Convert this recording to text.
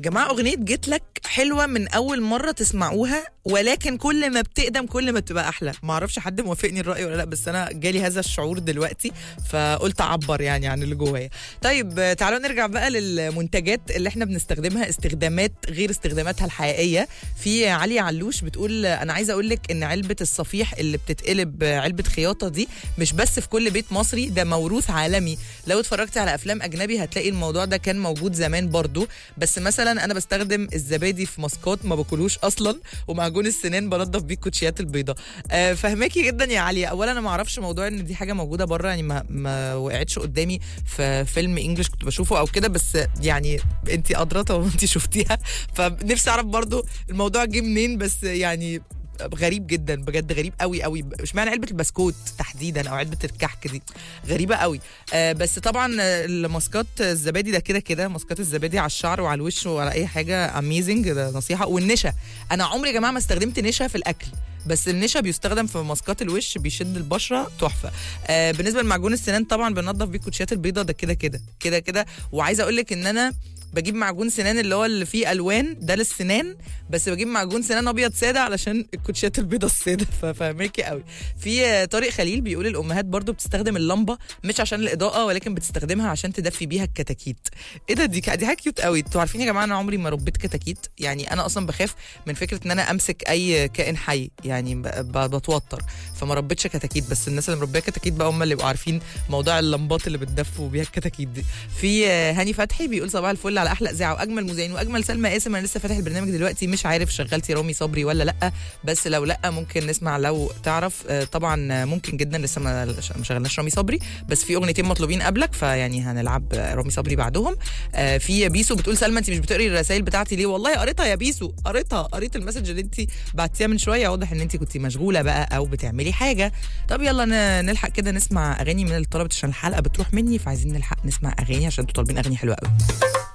جماعه اغنيه جيت لك حلوه من اول مره تسمعوها ولكن كل ما بتقدم كل ما بتبقى احلى ما اعرفش حد موافقني الراي ولا لا بس انا جالي هذا الشعور دلوقتي فقلت اعبر يعني عن اللي جوايا طيب آه، تعالوا نرجع بقى للمنتجات اللي احنا بنستخدمها استخدامات غير استخداماتها الحقيقيه في علي علوش بتقول آه، انا عايزه اقول لك ان علبه الصفيح اللي بتتقلب آه، علبه خياطه دي مش بس في كل بيت مصري ده موروث عالمي لو اتفرجتي على افلام اجنبي هتلاقي الموضوع ده كان موجود زمان برضو بس مثلا انا بستخدم الزبادي في ماسكات ما باكلوش اصلا ومعجون السنان بنضف بيه الكوتشيات البيضاء آه فهماكي جدا يا عليا اولا انا ما اعرفش موضوع ان دي حاجه موجوده بره يعني ما, ما وقعتش قدامي في فيلم انجلش كنت بشوفه او كده بس يعني انت ادرى طالما انت شفتيها فنفسي اعرف برضو الموضوع جه منين بس يعني غريب جدا بجد غريب قوي قوي مش معنى علبه البسكوت تحديدا او علبه الكحك دي غريبه قوي آه بس طبعا آه، الماسكات الزبادي ده كده كده ماسكات الزبادي على الشعر وعلى الوش وعلى اي حاجه اميزنج ده نصيحه والنشا انا عمري يا جماعه ما استخدمت نشا في الاكل بس النشا بيستخدم في ماسكات الوش بيشد البشره تحفه آه بالنسبه لمعجون السنان طبعا بنضف بيه الكوتشيات البيضاء ده كده كده كده كده وعايزه اقول لك ان انا بجيب معجون سنان اللي هو اللي فيه الوان ده للسنان بس بجيب معجون سنان ابيض ساده علشان الكوتشيات البيضه الساده ففهماكي قوي في آه، طارق خليل بيقول الامهات برضو بتستخدم اللمبه مش عشان الاضاءه ولكن بتستخدمها عشان تدفي بيها الكتاكيت ايه ده دي دي حاجه كيوت قوي انتوا عارفين يا جماعه انا عمري ما ربيت كتاكيت يعني انا اصلا بخاف من فكره ان انا امسك اي كائن حي يعني ب- ب- بتوتر فما ربيتش كتاكيت بس الناس اللي مربيه كتاكيت بقى هم اللي يبقوا عارفين موضوع اللمبات اللي بتدفوا بيها الكتاكيت دي في آه، هاني فتحي بيقول صباح الفل على احلى اذاعه واجمل مذيعين واجمل سلمى قاسم انا لسه فاتح البرنامج دلوقتي مش عارف شغلتي رامي صبري ولا لا بس لو لا ممكن نسمع لو تعرف آه، طبعا آه، ممكن جدا لسه ما ما شغلناش رامي صبري بس في اغنيتين مطلوبين قبلك فيعني هنلعب آه، رامي صبري بعدهم آه، في بيسو بتقول سلمى انت مش بتقري الرسائل بتاعتي ليه والله قريتها يا بيسو قريتها قريت المسج اللي انت بعتيها من شويه واضح ان انت كنت مشغوله بقى او بتعملي حاجه طب يلا ن- نلحق كده نسمع اغاني من اللي طلبت عشان الحلقه بتروح مني فعايزين نلحق نسمع اغاني عشان انتوا طالبين اغاني حلوه قوي